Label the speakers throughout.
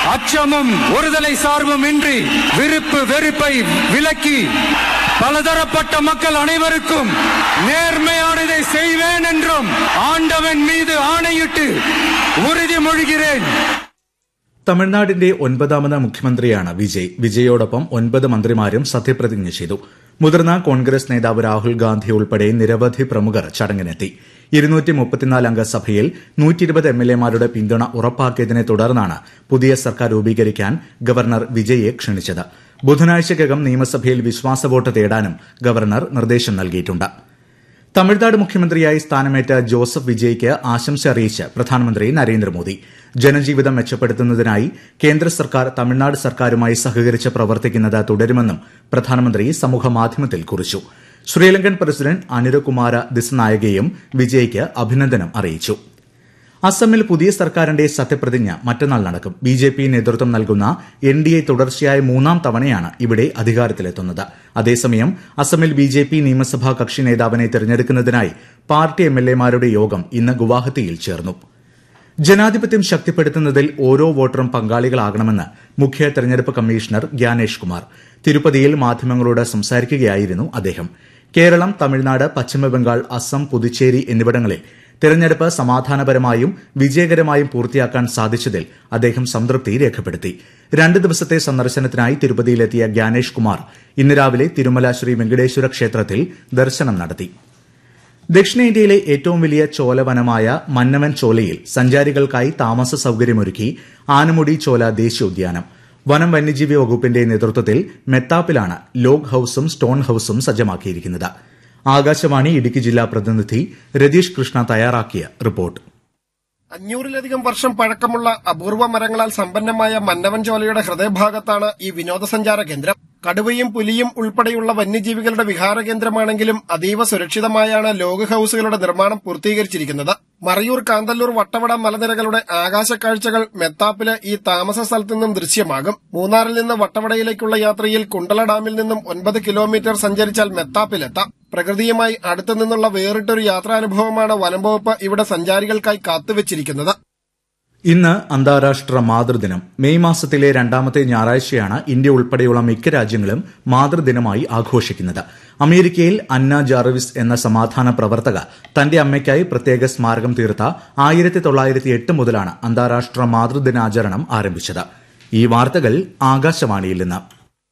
Speaker 1: அச்சமும் ஒருதலை சார்பும் இன்றி விருப்பு வெறுப்பை விலக்கி பலதரப்பட்ட மக்கள் அனைவருக்கும் நேர்மையானதை செய்வேன் என்றும் ஆண்டவன் மீது ஆணையிட்டு உறுதிமொழிகிறேன்
Speaker 2: തമിഴ്നാടിന്റെ ഒൻപതാമത് മുഖ്യമന്ത്രിയാണ് വിജയ് വിജയോടൊപ്പം ഒൻപത് മന്ത്രിമാരും സത്യപ്രതിജ്ഞ ചെയ്തു മുതിർന്ന കോൺഗ്രസ് നേതാവ് രാഹുൽ ഗാന്ധി ഉൾപ്പെടെ നിരവധി പ്രമുഖർ ചടങ്ങിനെത്തി ഇരുന്നൂറ്റി മുപ്പത്തിനാല് അംഗ സഭയിൽ നൂറ്റിയിരുപത് എം എൽ എമാരുടെ പിന്തുണ ഉറപ്പാക്കിയതിനെ തുടർന്നാണ് പുതിയ സർക്കാർ രൂപീകരിക്കാൻ ഗവർണർ വിജയെ ക്ഷണിച്ചത് ബുധനാഴ്ചയ്ക്കകം നിയമസഭയിൽ വിശ്വാസ വോട്ട് തേടാനും ഗവർണർ നിർദ്ദേശം നൽകിയിട്ടുണ്ട് തമിഴ്നാട് മുഖ്യമന്ത്രിയായി സ്ഥാനമേറ്റ ജോസഫ് വിജയ്ക്ക് ആശംസ അറിയിച്ച് പ്രധാനമന്ത്രി നരേന്ദ്രമോദി ജനജീവിതം മെച്ചപ്പെടുത്തുന്നതിനായി കേന്ദ്ര സർക്കാർ തമിഴ്നാട് സർക്കാരുമായി സഹകരിച്ച് പ്രവർത്തിക്കുന്നത് തുടരുമെന്നും പ്രധാനമന്ത്രി സമൂഹമാധ്യമത്തിൽ കുറിച്ചു ശ്രീലങ്കൻ പ്രസിഡന്റ് അനുരകുമാര ദിസനായകയും വിജയ്ക്ക് അഭിനന്ദനം അറിയിച്ചു അസമിൽ പുതിയ സർക്കാരിന്റെ സത്യപ്രതിജ്ഞ മറ്റന്നാൾ നടക്കും ബി ജെ പി നേതൃത്വം നൽകുന്ന എൻ ഡി എ തുടർച്ചയായ മൂന്നാം തവണയാണ് ഇവിടെ അധികാരത്തിലെത്തുന്നത് അതേസമയം അസമിൽ ബി ജെ പി നിയമസഭാ കക്ഷി നേതാവിനെ തെരഞ്ഞെടുക്കുന്നതിനായി പാർട്ടി എം എൽ എമാരുടെ യോഗം ഇന്ന് ഗുവാഹത്തിയിൽ ചേർന്നു ജനാധിപത്യം ശക്തിപ്പെടുത്തുന്നതിൽ ഓരോ വോട്ടറും പങ്കാളികളാകണമെന്ന് മുഖ്യ തെരഞ്ഞെടുപ്പ് കമ്മീഷണർ ഗ്യാനേഷ് കുമാർ തിരുപ്പതിയിൽ മാധ്യമങ്ങളോട് സംസാരിക്കുകയായിരുന്നു അദ്ദേഹം കേരളം തമിഴ്നാട് പശ്ചിമബംഗാൾ അസം പുതുച്ചേരി എന്നിവിടങ്ങളിൽ തെരഞ്ഞെടുപ്പ് സമാധാനപരമായും വിജയകരമായും പൂർത്തിയാക്കാൻ സാധിച്ചതിൽ അദ്ദേഹം സംതൃപ്തി രേഖപ്പെടുത്തി രണ്ട് ദിവസത്തെ സന്ദർശനത്തിനായി തിരുപ്പതിയിലെത്തിയ ഗ്യാനേഷ് കുമാർ ഇന്ന് രാവിലെ തിരുമല ശ്രീ വെങ്കടേശ്വര ക്ഷേത്രത്തിൽ ദർശനം നടത്തി ദക്ഷിണേന്ത്യയിലെ ഏറ്റവും വലിയ ചോലവനമായ മന്നവൻ ചോലയിൽ സഞ്ചാരികൾക്കായി താമസ സൌകര്യമൊരുക്കി ആനമുടി ചോല ദേശീയോദ്യാനം വനം വന്യജീവി വകുപ്പിന്റെ നേതൃത്വത്തിൽ മെത്താപ്പിലാണ് ലോഗ് ഹൌസും സ്റ്റോൺ ഹൌസും സജ്ജമാക്കിയിരിക്കുന്നത് ആകാശവാണി ഇടുക്കി ജില്ലാ പ്രതിനിധി രതീഷ് കൃഷ്ണ തയ്യാറാക്കിയ റിപ്പോർട്ട്
Speaker 3: അഞ്ഞൂറിലധികം വർഷം പഴക്കമുള്ള അപൂർവ മരങ്ങളാൽ സമ്പന്നമായ മന്നവൻ ചോലയുടെ ഹൃദയഭാഗത്താണ് ഈ വിനോദസഞ്ചാര കേന്ദ്രം കടുവയും പുലിയും ഉൾപ്പെടെയുള്ള വന്യജീവികളുടെ വിഹാര കേന്ദ്രമാണെങ്കിലും അതീവ സുരക്ഷിതമായാണ് ലോഗ് ഹൌസുകളുടെ നിർമ്മാണം പൂർത്തീകരിച്ചിരിക്കുന്നത് മറയൂർ കാന്തല്ലൂർ വട്ടവട മലനിരകളുടെ ആകാശക്കാഴ്ചകൾ മെത്താപ്പില് ഈ താമസ സ്ഥലത്തു നിന്നും ദൃശ്യമാകും മൂന്നാറിൽ നിന്ന് വട്ടവടയിലേക്കുള്ള യാത്രയിൽ കുണ്ടള ഡാമിൽ നിന്നും ഒൻപത് കിലോമീറ്റർ സഞ്ചരിച്ചാൽ മെത്താപ്പിലെത്താം പ്രകൃതിയുമായി അടുത്തു നിന്നുള്ള വേറിട്ടൊരു യാത്രാനുഭവമാണ് വനംവകുപ്പ് ഇവിടെ സഞ്ചാരികൾക്കായി കാത്തുവച്ചിരിക്കുന്നത്
Speaker 2: ഇന്ന് അന്താരാഷ്ട്ര മാതൃദിനം മെയ് മാസത്തിലെ രണ്ടാമത്തെ ഞായറാഴ്ചയാണ് ഇന്ത്യ ഉൾപ്പെടെയുള്ള മിക്ക രാജ്യങ്ങളും മാതൃദിനമായി ആഘോഷിക്കുന്നത് അമേരിക്കയിൽ അന്ന ജാർവിസ് എന്ന സമാധാന പ്രവർത്തക തന്റെ അമ്മയ്ക്കായി പ്രത്യേക സ്മാരകം തീർത്ത ആയിരത്തി തൊള്ളായിരത്തി എട്ട് മുതലാണ് അന്താരാഷ്ട്ര മാതൃദിനാചരണം ആരംഭിച്ചത് ഈ വാർത്തകൾ ആകാശവാണിയിൽ നിന്ന്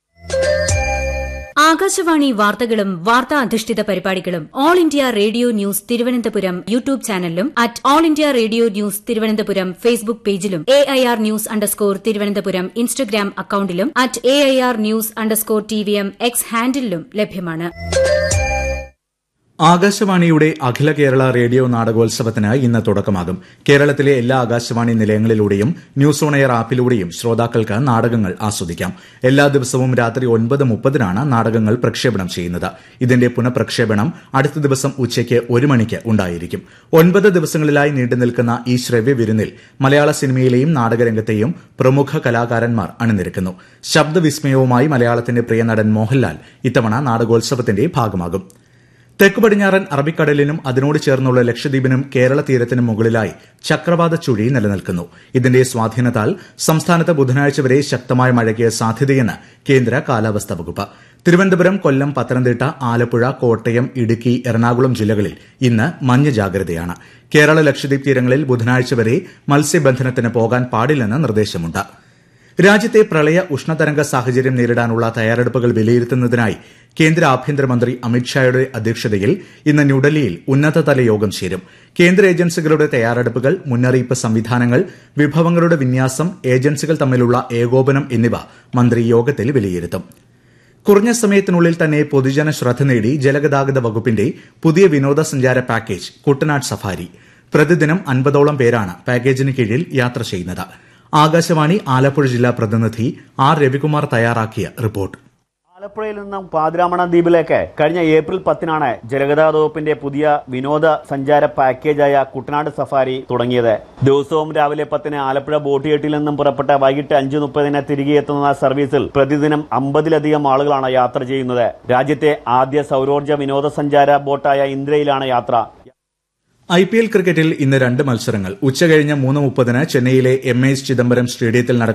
Speaker 4: ആകാശവാണി വാർത്തകളും വാർത്താ അധിഷ്ഠിത പരിപാടികളും All India Radio News Thiruvananthapuram YouTube ചാനലിലും at All India Radio News Thiruvananthapuram Facebook പേജിലും A I R news underscore Thiruvananthapuram Instagram അക്കൌണ്ടിലും at A I R news underscore T V M X ഹാൻഡിലും ലഭ്യമാണ്
Speaker 2: ആകാശവാണിയുടെ അഖില കേരള റേഡിയോ നാടകോത്സവത്തിന് ഇന്ന് തുടക്കമാകും കേരളത്തിലെ എല്ലാ ആകാശവാണി നിലയങ്ങളിലൂടെയും ന്യൂസ് ഓൺ എയർ ആപ്പിലൂടെയും ശ്രോതാക്കൾക്ക് നാടകങ്ങൾ ആസ്വദിക്കാം എല്ലാ ദിവസവും രാത്രി ഒൻപത് മുപ്പതിനാണ് നാടകങ്ങൾ പ്രക്ഷേപണം ചെയ്യുന്നത് ഇതിന്റെ പുനഃപ്രക്ഷേപണം അടുത്ത ദിവസം ഉച്ചയ്ക്ക് ഒരു മണിക്ക് ഉണ്ടായിരിക്കും ഒൻപത് ദിവസങ്ങളിലായി നീണ്ടുനിൽക്കുന്ന ഈ ശ്രവ്യ വിരുന്നിൽ മലയാള സിനിമയിലെയും നാടകരംഗത്തെയും പ്രമുഖ കലാകാരന്മാർ അണിനിരക്കുന്നു ശബ്ദവിസ്മയവുമായി മലയാളത്തിന്റെ പ്രിയ നടൻ മോഹൻലാൽ ഇത്തവണ നാടകോത്സവത്തിന്റെ ഭാഗമാകും തെക്കു പടിഞ്ഞാറൻ അറബിക്കടലിനും അതിനോട് ചേർന്നുള്ള ലക്ഷദ്വീപിനും കേരള തീരത്തിനും മുകളിലായി ചക്രവാത ചുഴി നിലനിൽക്കുന്നു ഇതിന്റെ സ്വാധീനത്താൽ സംസ്ഥാനത്ത് ബുധനാഴ്ച വരെ ശക്തമായ മഴയ്ക്ക് സാധ്യതയെന്ന് കേന്ദ്ര കാലാവസ്ഥാ വകുപ്പ് തിരുവനന്തപുരം കൊല്ലം പത്തനംതിട്ട ആലപ്പുഴ കോട്ടയം ഇടുക്കി എറണാകുളം ജില്ലകളിൽ ഇന്ന് മഞ്ഞ ജാഗ്രതയാണ് കേരള ലക്ഷദ്വീപ് തീരങ്ങളിൽ ബുധനാഴ്ച വരെ മത്സ്യബന്ധനത്തിന് പോകാൻ പാടില്ലെന്ന് നിർദ്ദേശമുണ്ട് രാജ്യത്തെ പ്രളയ ഉഷ്ണതരംഗ സാഹചര്യം നേരിടാനുള്ള തയ്യാറെടുപ്പുകൾ വിലയിരുത്തുന്നതിനായി കേന്ദ്ര ആഭ്യന്തരമന്ത്രി അമിത്ഷായുടെ അധ്യക്ഷതയിൽ ഇന്ന് ന്യൂഡൽഹിയിൽ ഉന്നതതല യോഗം ചേരും കേന്ദ്ര ഏജൻസികളുടെ തയ്യാറെടുപ്പുകൾ മുന്നറിയിപ്പ് സംവിധാനങ്ങൾ വിഭവങ്ങളുടെ വിന്യാസം ഏജൻസികൾ തമ്മിലുള്ള ഏകോപനം എന്നിവ മന്ത്രി യോഗത്തിൽ വിലയിരുത്തും കുറഞ്ഞ സമയത്തിനുള്ളിൽ തന്നെ പൊതുജന ശ്രദ്ധ നേടി ജലഗതാഗത വകുപ്പിന്റെ പുതിയ വിനോദസഞ്ചാര പാക്കേജ് കുട്ടനാട് സഫാരി പ്രതിദിനം അൻപതോളം പേരാണ് പാക്കേജിന് കീഴിൽ യാത്ര ചെയ്യുന്നത് ആകാശവാണി ആലപ്പുഴ ജില്ലാ പ്രതിനിധി ആർ രവികുമാർ തയ്യാറാക്കിയ റിപ്പോർട്ട്
Speaker 5: ആലപ്പുഴയിൽ നിന്നും പാതിരാമണ ദ്വീപിലേക്ക് കഴിഞ്ഞ ഏപ്രിൽ പത്തിനാണ് ജലഗതാഗത വകുപ്പിന്റെ പുതിയ വിനോദ സഞ്ചാര പാക്കേജായ കുട്ടനാട് സഫാരി തുടങ്ങിയത് ദിവസവും രാവിലെ പത്തിന് ആലപ്പുഴ ബോട്ടിയെട്ടിൽ നിന്നും പുറപ്പെട്ട വൈകിട്ട് അഞ്ച് മുപ്പതിന് തിരികെ എത്തുന്ന സർവീസിൽ പ്രതിദിനം അമ്പതിലധികം ആളുകളാണ് യാത്ര ചെയ്യുന്നത് രാജ്യത്തെ ആദ്യ സൗരോർജ്ജ വിനോദസഞ്ചാര ബോട്ടായ ഇന്ദ്രയിലാണ് യാത്ര
Speaker 2: ഐ പി എൽ ക്രിക്കറ്റിൽ ഇന്ന് രണ്ട് മത്സരങ്ങൾ ഉച്ചകഴിഞ്ഞ് മൂന്ന് മുപ്പതിന് ചെന്നൈയിലെ എം എ ചിദംബരം സ്റ്റേഡിയത്തിൽ നടക്കുന്ന